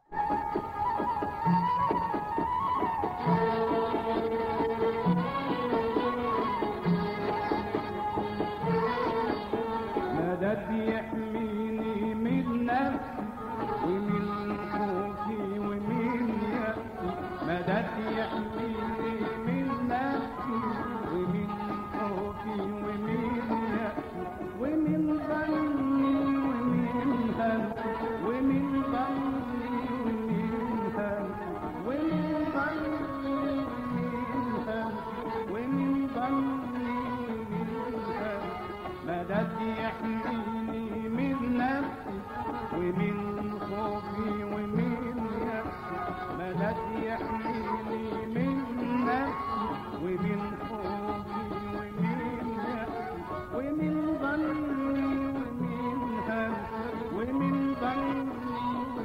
مدد يحميني من نفسي ومن خوفي ومن يأسي مدد يحميني من نفسي ومن خوفي ومن يأسي ومن ظني ومن همسي ومن ظني ومن همسي ومن ظني ومن همسي ومن ظني ومن همسي مدد يحميني من نفسي ومن خوفي ومن يأسي مدد يحميني من نفسي ومن خوفي ومن يأسي ومن ظني ومن همسي ومن ظني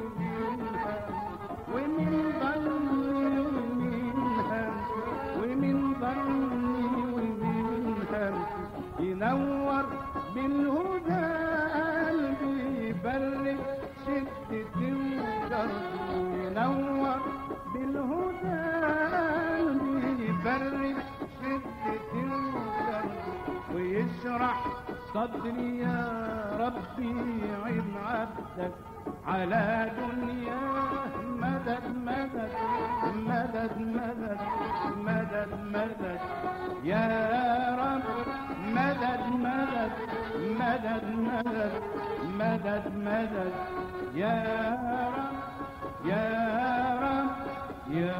ومن همسي ومن ظني ومن همسي ومن ظني ومن همسي ينور بالهدى قلبي يبرد شدتي وكربي ينور بالهدى قلبي يبرد شدتي وكربي ويشرح صدري يا ربي عين عبدك على دنياه مدد مدد مدد مدد مدد مدد يا رب مدد مدد مدد مدد مدد مدد يا رب يا رب يا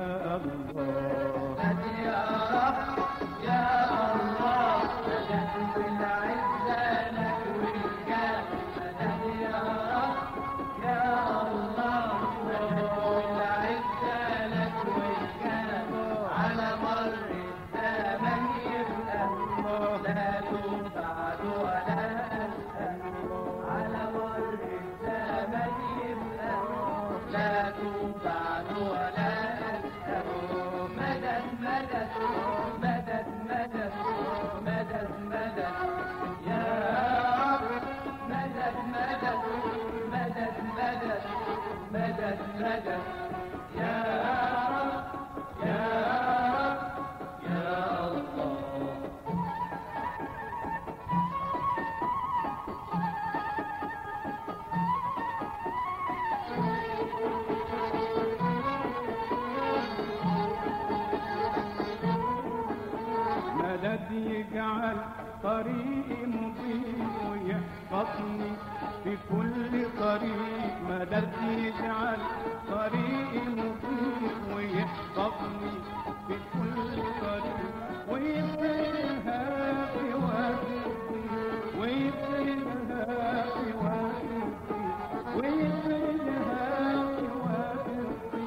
الله مدد يجعل طريقي مضيء ويحفظني في كل طريق مدد يجعل طريقي مضيء ويحفظني في كل طريق ويفرها في وقتي ويفرها في وقتي ويفرها في وقتي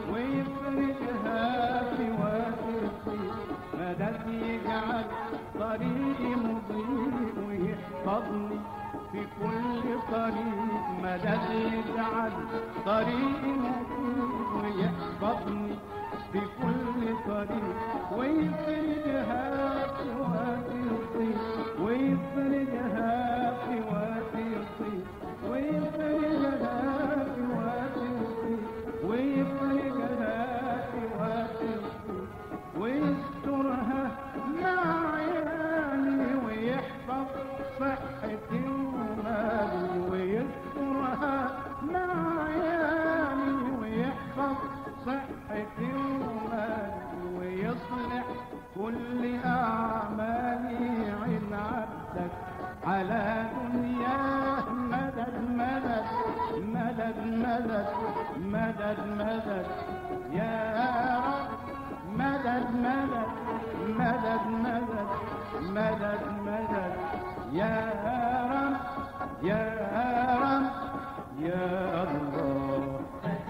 ويفرها في وقتي مدد يجعل طريقي مضيء ويحفظني في كل طريق مدد يجعل طريقي مضيء ويحفظني في كل طريق ويفرجها في وقت الضيق ويفرجها في وقت الضيق ويفرجها في وقت الضيق ويفرجها في وقت الضيق ويسترها مع عيالي ويحفظ صحتي ومالي ويسترها مع عيالي ويحفظ صحتي ومالي ويصلح كل أعمالي عين عبدك على دنياه مدد مدد مدد مدد مدد مدد يا رب مدد مدد مدد مدد مدد مدد يا رب يا رب يا الله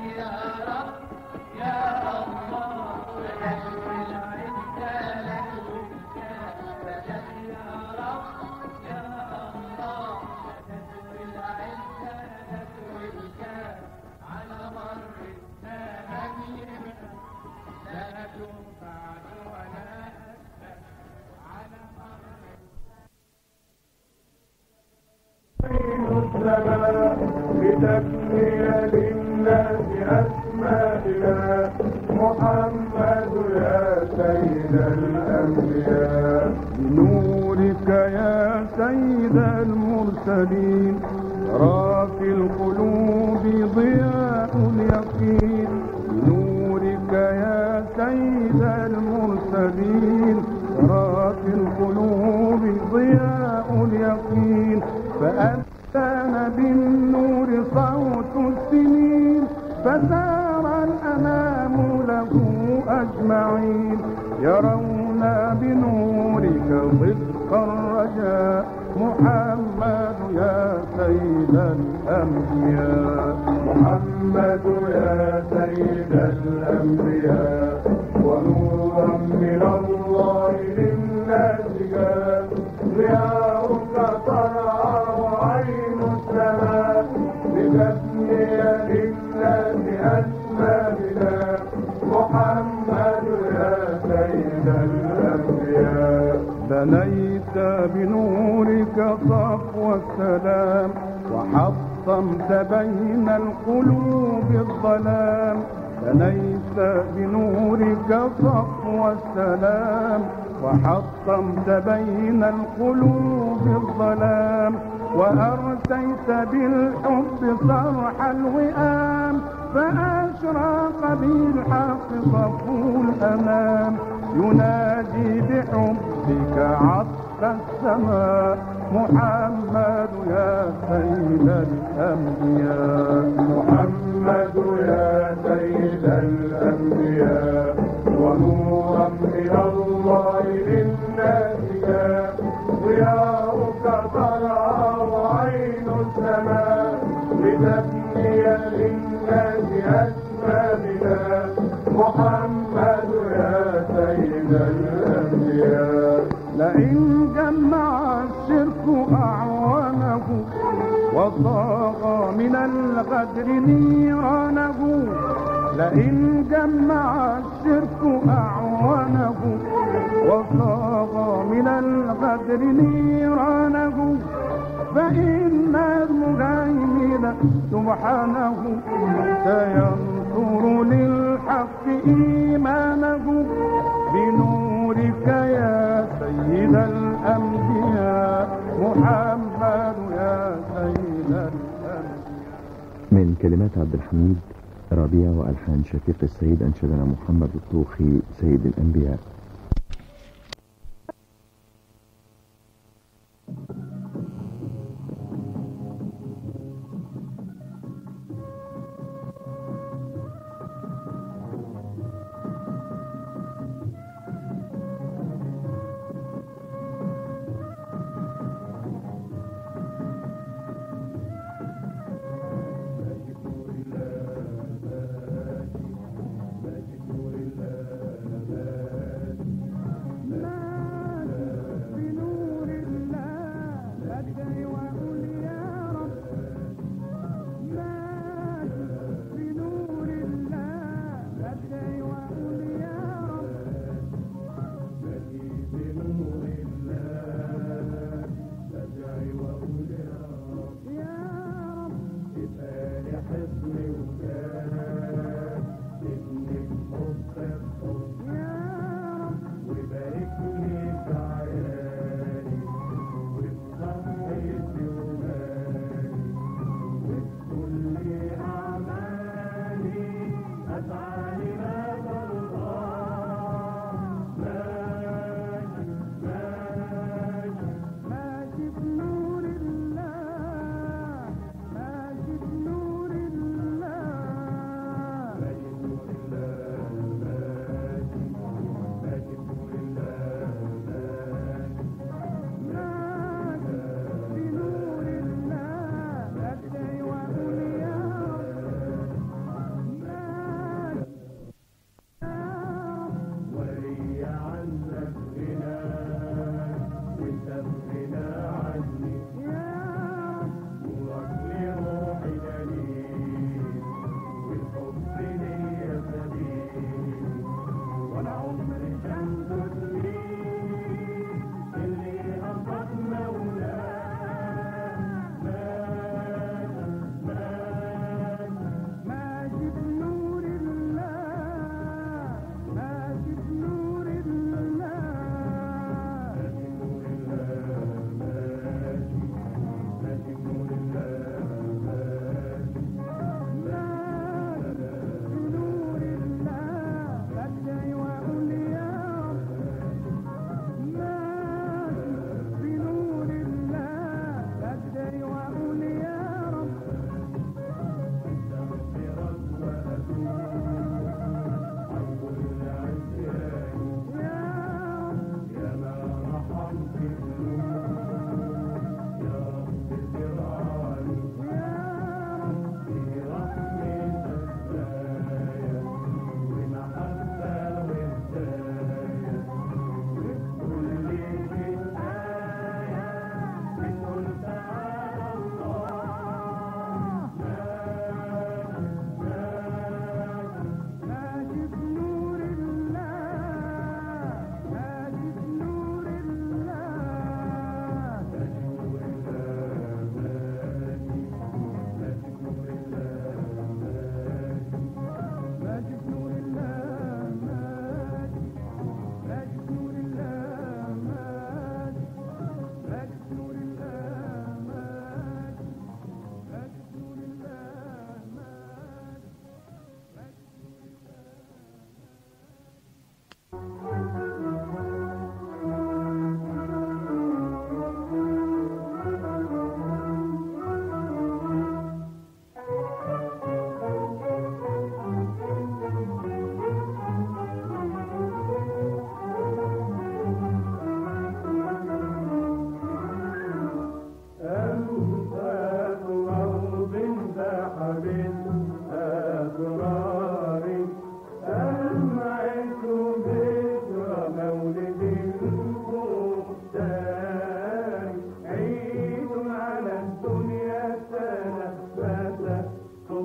لا تنفع ولا أسأل على مر مسلما بتكفية للناس أسمائنا محمد يا سيد الأنبياء بنورك يا سيد المرسلين را في القلوب ضياء اليقين بنورك يا سيد المرسلين را في القلوب ضياء اليقين فأذن بالنور صوت السنين فسار الأنام له أجمعين يرون بنورك صدق الرجاء محمد يا سيد الأنبياء محمد يا سيد الأنبياء ونورا من الله للناس جاء ضياؤك ترعى عين السماء لتبني للناس أسمائنا محمد يا سيد الأنبياء بنيت بنورك صفو السلام وحطمت بين القلوب الظلام بنيت بنورك صفو السلام وحطمت بين القلوب الظلام وأرسيت بالحب صرح الوئام فأشرق بالحق صفو الأمام ينادي بحبك عطف السماء محمد يا سيد الأنبياء محمد يا سيد الأنبياء ونورا من الله للناس جاء ضياؤك ترعى عين السماء لتبني للناس أسبابنا محمد يا سيد الأنبياء لئن جمع الشرك أعوانه وصاغ من الغدر نيرانه لئن جمع الشرك أعوانه وصاغ من الغدر نيرانه فإن المهيمن سبحانه سينصر للحق إيمانه بنورك يا سيد الأنبياء محمد يا سيد الأنبياء من كلمات عبد الحميد ربيع وألحان شفيق السيد أنشدنا محمد الطوخي سيد الأنبياء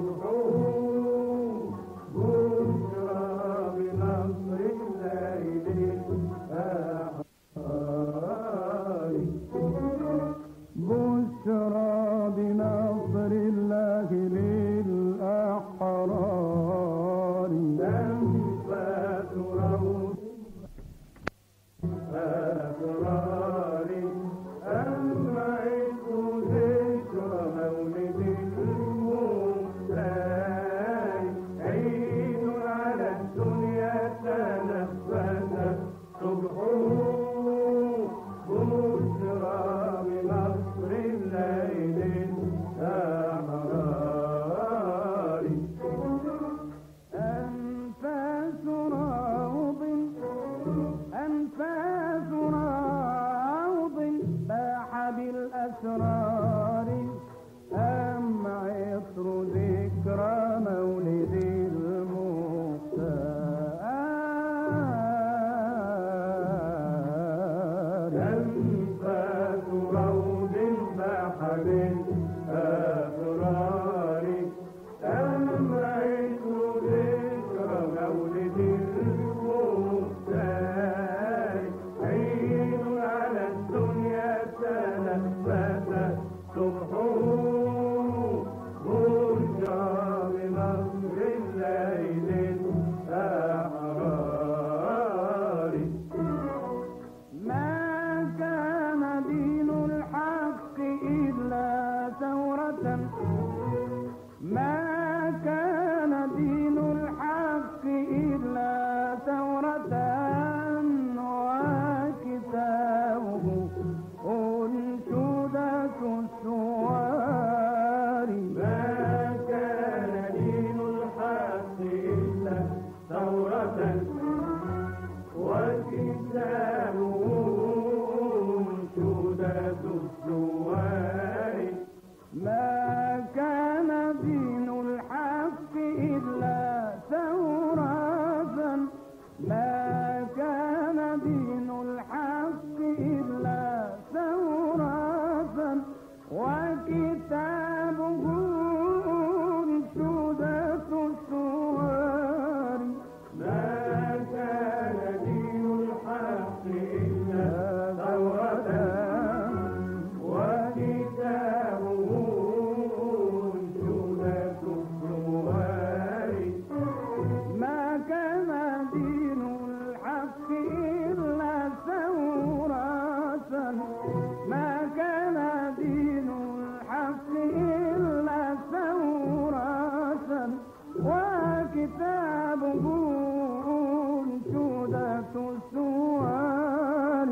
صبحه بشرى بنصر الليل الأحرار بشرى بنصر الله للأحرار أنفاس روض أسرار أمعت ذكر مولد المختار عيد على الدنيا تنفس صبحه بشرى بنصر الليل الأحرار أنفاس روض أنفاس روض باح بالأسرار أم عطر ذكرى مولد المختار أنفاس روض بحر أسرار أمريت ذكر مولد المختار عيد على الدنيا تنفس صبحه برجى بنصر الليل الأحرار ما كان دين الحق إلا ثورة ما كان دين الحق إلا ثورة وكتابه أنشودة الثوار ما كان دين الحق إلا ثورة وكتابه شهدة الزوار ما كان دين الحق إلا ثورة ما كان دين الحق إلا ثورة وكتابه أنشودة الثوار ما كان دين الحق إلا ثورة وكتابه شهدة الزوار ما كان دين الحق إلا ثورة ما كان دين الحق إلا ثورة وكتابه أنشودة الثوار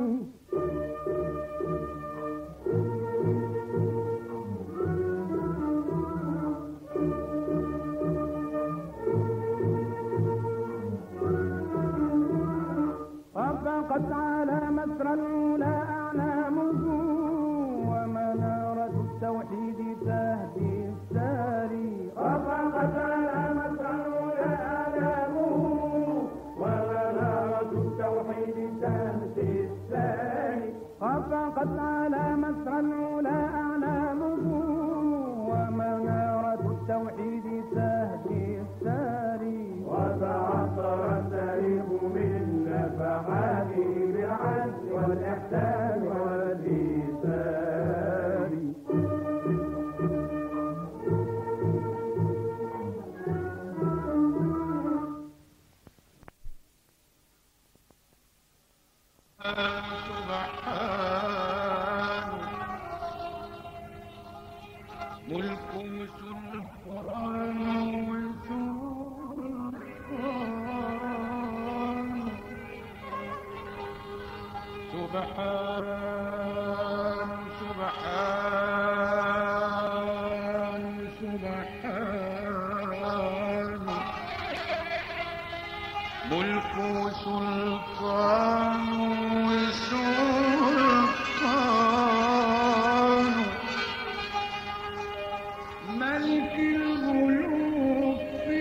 وفقت على مسرى الأولى أعلامه ومنارة التوحيد تهدي الساري وفقت على مسعى آلامه ومنارة التوحيد تهدي الثاني وفقت على مسرى الأولى أعلامه ومنارة التوحيد تهدي الساري وتعطر التاريخ من نفحاته بالعدل والإحسان والإيثار سبحان ملك سلطان وسلطان سبحان سبحان سبحان ملك سلطان وسلطان ملك الملوك في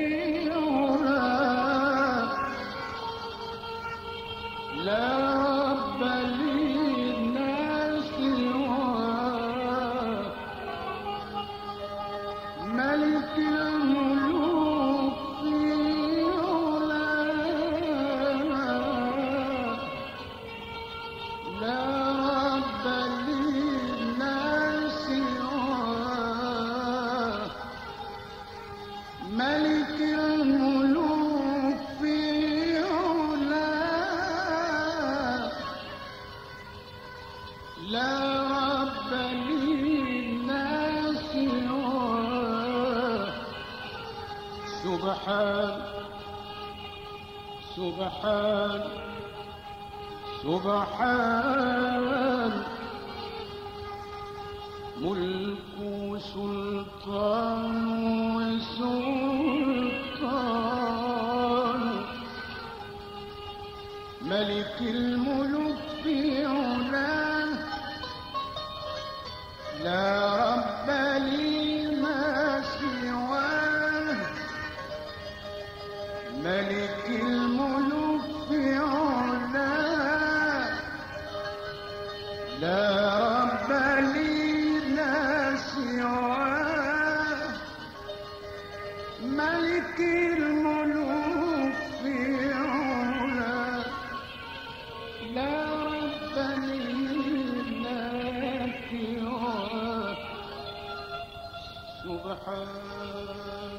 عراه لا رب للناس سواه ملك الملوك ملك الملوك في علاه لا رب للناس سواه سبحان سبحان سبحان ملك سلطان وسلطان ملك الملوك في علاه لا رب لي ما سواه ملك الملوك في علاه لا رب لي لا سواه ملك الملوك في علاه لا رب لي لا سواه سبحان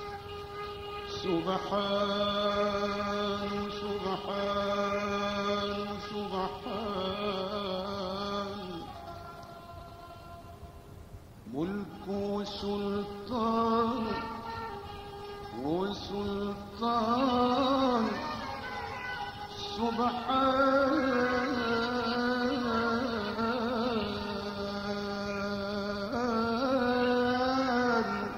سبحان سبحان سبحان ملك وسلطان وسلطان سبحان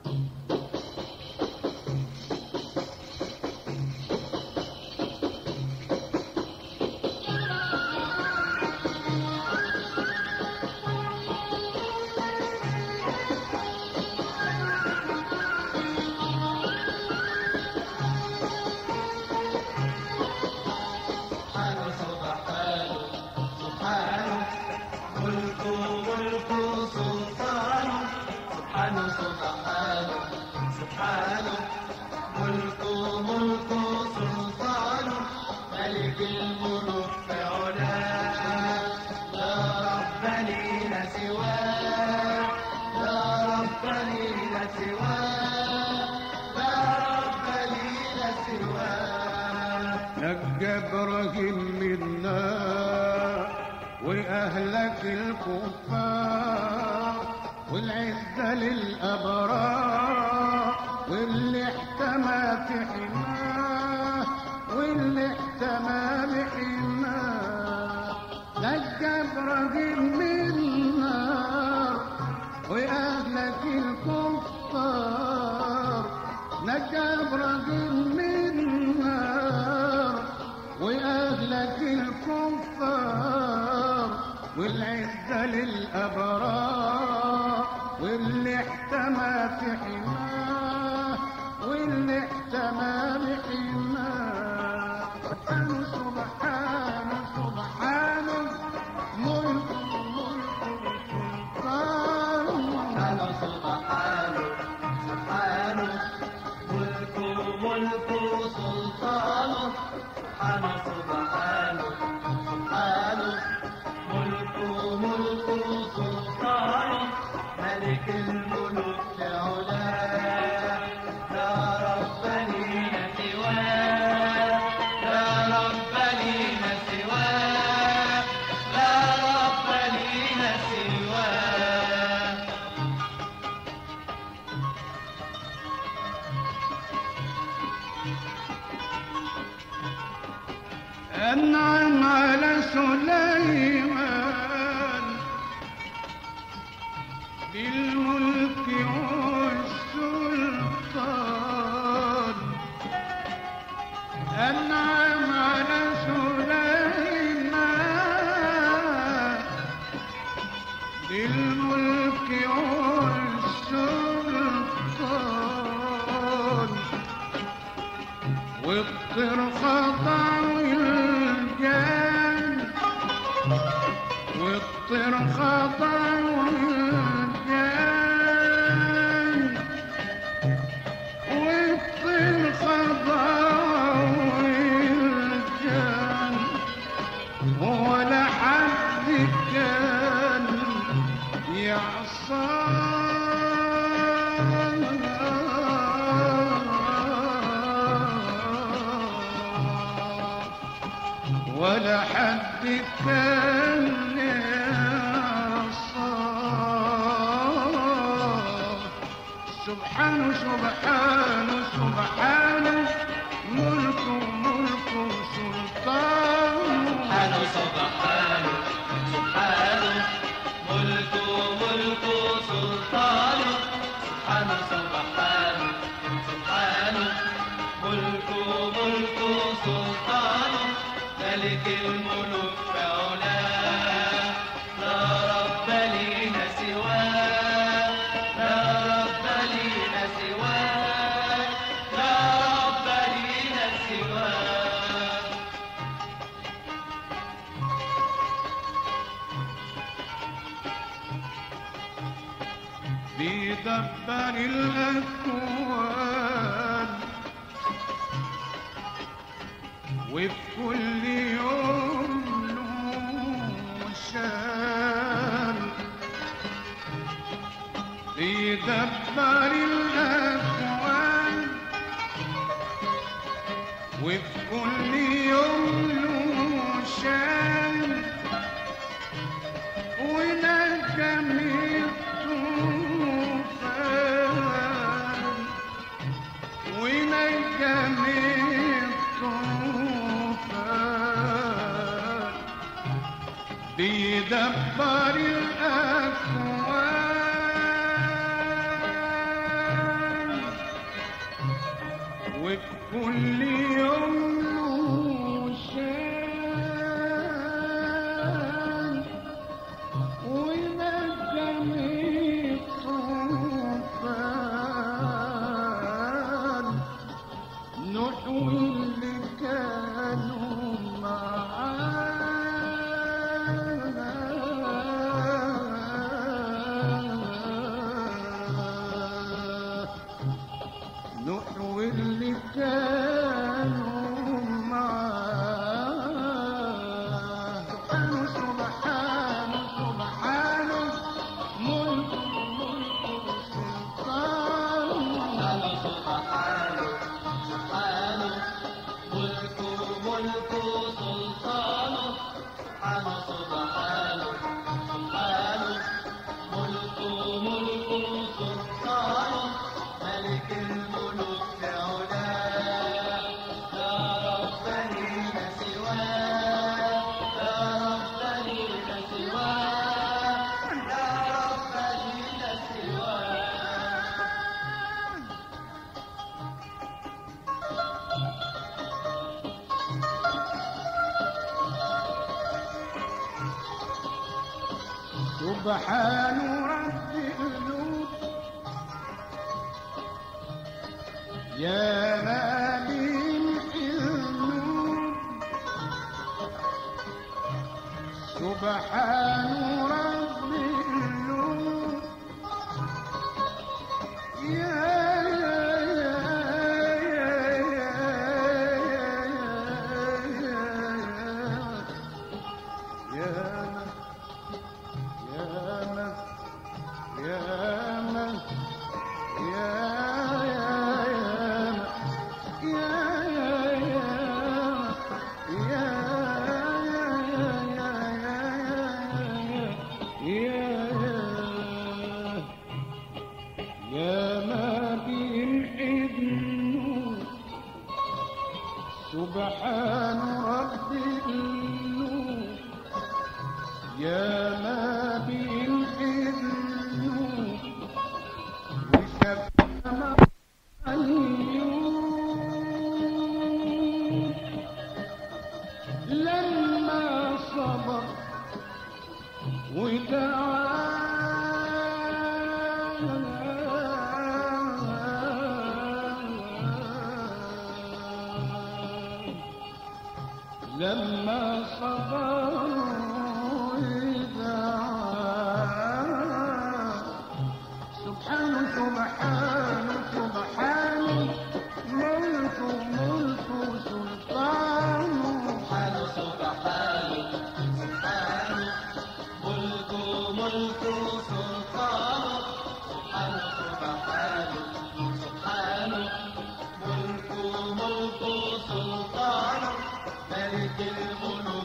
سبحانه سبحانه سبحانه ملك ملك سلطانه سبحانه سبحانه سبحانه ملك ملك سلطانه ملك الملوك في علاه لا رب لنا سواه لا رب لنا سواه لا رب لنا سواه نجى ابراهيم منا واهلك الكفار والعزه للابرار واللي احتمى في حماه واللي احتمى بحماه نجى ابراهيم من النار واهلك الكفار نجى ابراهيم من النار واهلك الكفار والعزه للابرار واللي احتمى في حماه واللي احتمى بحماه سبحانه سبحانه سبحانه ملك ملك سلطانه سبحانه سبحانه ملك ملك سلطانه سبحانه سبحانه سبحانه ملك ملك سلطانه ملك الملوك في علاه لا رب لنا سواه لا رب لنا سواه لا رب لنا سواه أنعم على سليمان بالملك والسلطان أنعم على سليمان بالملك والسلطان والطير خضع الجان والطير خضع الجان والطير خضع الجان ولا حد كان يعصى ولا حد كان يصاب سبحانه سبحانه سبحانه ملكه ملكه سلطانه سبحانه سبحانه سبحانه ملكه ملكه سلطانه سبحانه سبحانه سبحانه ملكه ملكه سلطانه ملك الملوك في علاه لا رب لينا سواه لا رب لينا سواه لا رب لينا سواه بيدبر الأكوان وفي كل يوم له شان بيدبر الأكوان وفي كل يوم له شان ونجم الطوفان ونجم الطوفان بيدبر الأكوان وكل يوم له شان ونجم الطوفان نحوي اللي كانوا معانا نحوي اللي كانوا معاه سبحانه سبحانه سبحانه ملك ملك سلطانه سبحانه سبحانه ملكه ملكه سلطانه سبحانه سبحانه سبحانه ملكه ملكه سلطانه ملك الملوك في علاه لا رب لينا سواه لا رب لينا سواه لا رب لينا سواه سبحان رب القلوب يا مالك النور سبحان رب القلوب يا يا يا يا من سبحان رب النور يا ما بالحلم وشبه اليوم لما صبر ودعا لما صبر سبحانه سبحانه سبحانه ملك ملك سلطانه سبحانه سبحانه سبحانه ملكه ملكه سلطانه سبحانه سبحانه سبحانه ملكه ملكه سلطانه ملك الملوك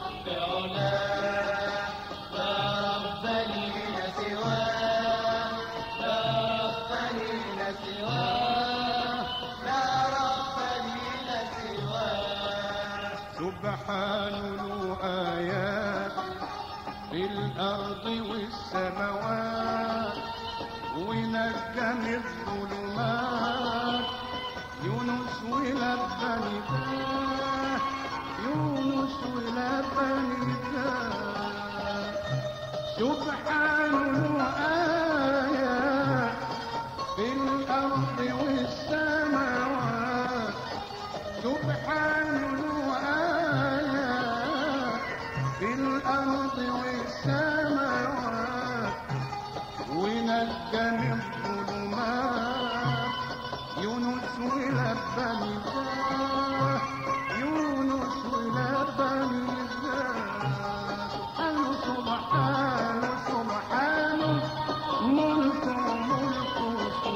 سبحان له آيات في الأرض والسماوات ونجم الظلمات يونس ولبى نداه يونس ولبى نداه سبحان آيات في الأرض والسماوات سبحان آيات في الأرض والسماوات ونجم الظلمات يونس ولبى نداه يونس ولبى نداه سبحانه سبحانه سبحانه ملكه ملكه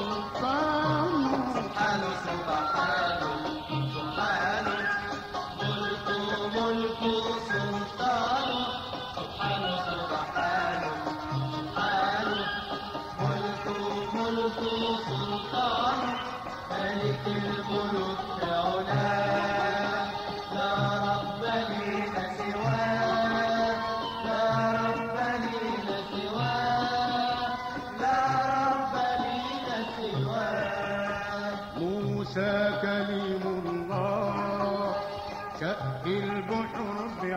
سلطانه سبحانه سبحانه سبحانه ملكه ملكه سلطانه سبحانه سبحانه سبحانه ملكه ملكه سلطانه ملك الملوك علاه لا رب لنا سواه لا رب لنا سواه لا رب لنا سواه موسى كليم الله شق البحر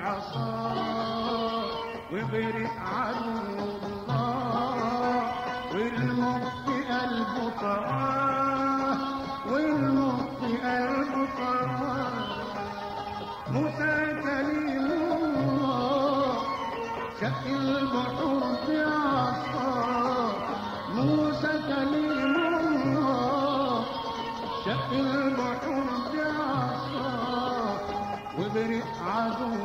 بعصاه وغرق عدو الله والمخ قلبه طراه والمخ قلبه طراه موسى كليم الله شق البحر بعصاه موسى كليم الله شق البحر بعصاه وبرق عدو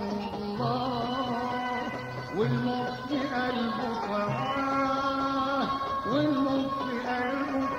الله والمخ قلبه طواه والمخ قلبه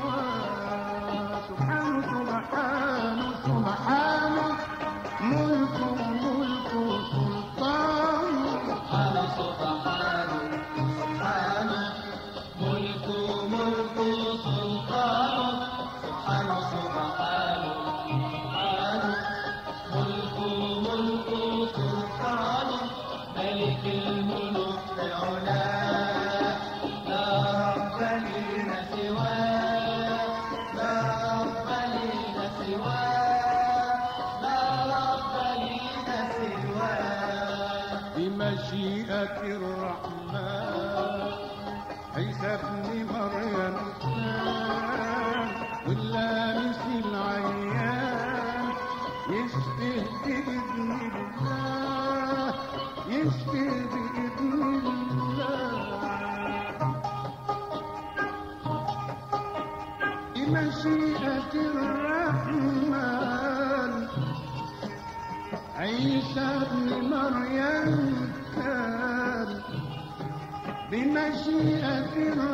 طواه سبحانه سبحانه سبحانه ملكه ملكه سلطانه سبحانه سبحانه سبحانه ملكه ملكه سلطانه سبحانه سبحانه سبحانه ملكه ملكه سلطانه ملك الملوك بعلاه لا رب لنا سواه لا رب لنا سواه لا رب لنا سواه بمشيئة الرحمن عيسى ابن مريم كان واللامس العيان يشفه بإذن الله يشفه بإذن الله بمشيئة الرحمن عيسى ابن مريم كان بمشيئة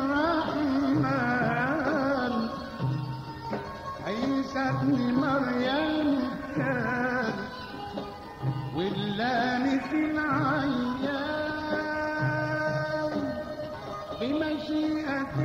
الرحمن عيسى ابن مريم كان واللام في العيان بمشيئة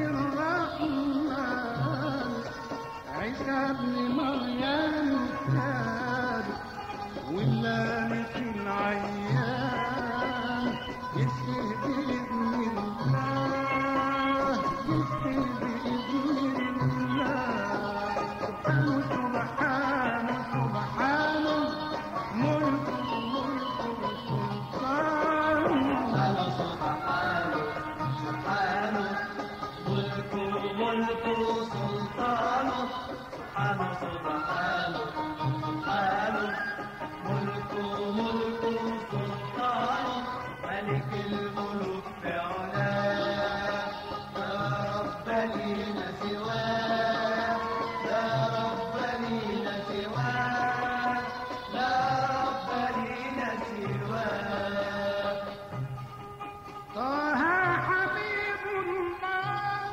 الرحمن عيسى ابن مريم كان واللام في العيان يسفي بإذن الله يسفي بإذن الله سبحانه سبحانه سبحانه ملك ملك سلطانه سبحانه سبحانه ملكه ملكه سلطانه سبحانه سبحانه سبحانه ملكه ملكه سلطانه ملك الملوك بعلاه لا رب لنا سواه لا رب لنا سواه لا رب لنا سواه طه حبيب الله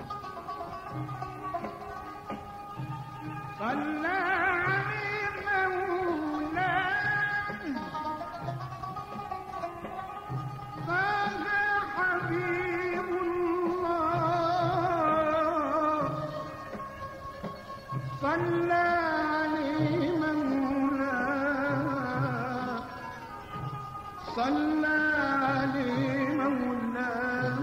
صلى عليه مولاه طه حبيب الله صلى عليه مولاه صلى عليه مولانا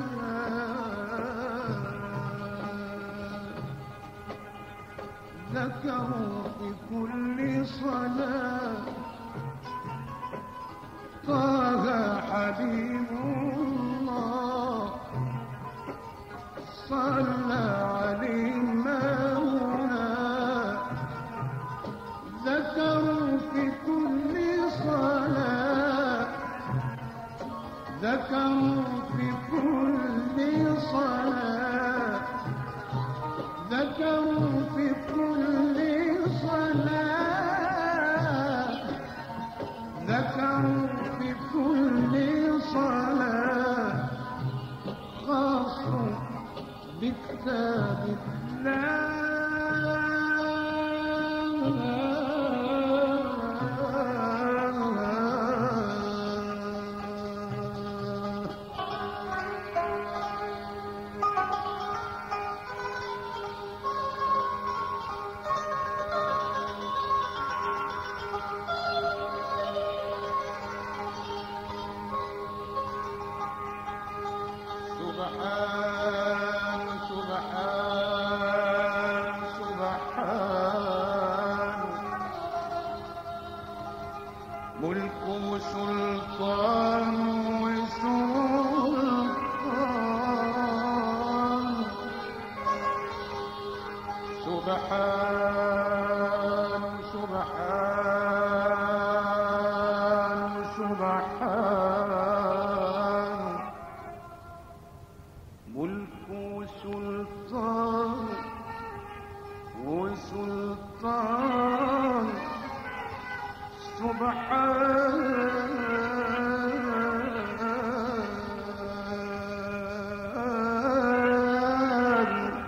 ذكروا في كل صلاة طه حبيب الله صلى عليه مولانا ذكروا في كل صلاة ذكروا في كل صلاة ذكروا في كل صلاة ذكروا في كل صلاة خاصوا بكتاب الله سبحان سبحان سبحان ملك سلطان وسلطان سبحان سبحان سبحان ملك وسلطان وسلطان سبحان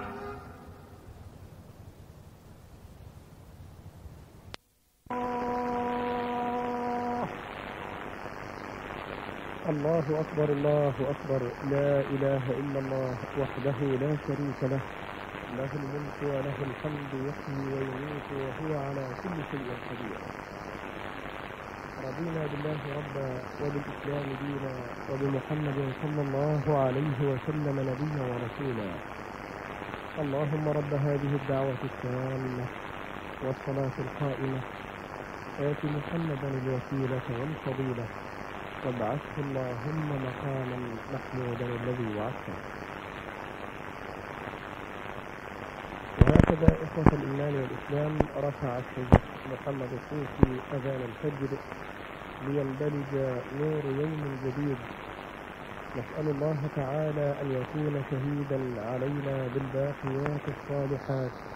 الله أكبر الله أكبر لا إله إلا الله وحده لا شريك له له الملك وله الحمد يحيي ويميت وهو على كل شيء قدير رضينا بالله ربا وبالإسلام دينا وبمحمد صلى الله عليه وسلم نبيا ورسولا اللهم رب هذه الدعوة التامة والصلاة القائمة آت محمدا الوسيلة والفضيلة وابعثه اللهم مقاما محمودا الذي وعدته وهكذا إخوة الإيمان والإسلام رفع الشيخ محمد الصوفي أذان الفجر ليندلج نور يوم جديد نسأل الله تعالى أن يكون شهيدا علينا بالباقيات الصالحات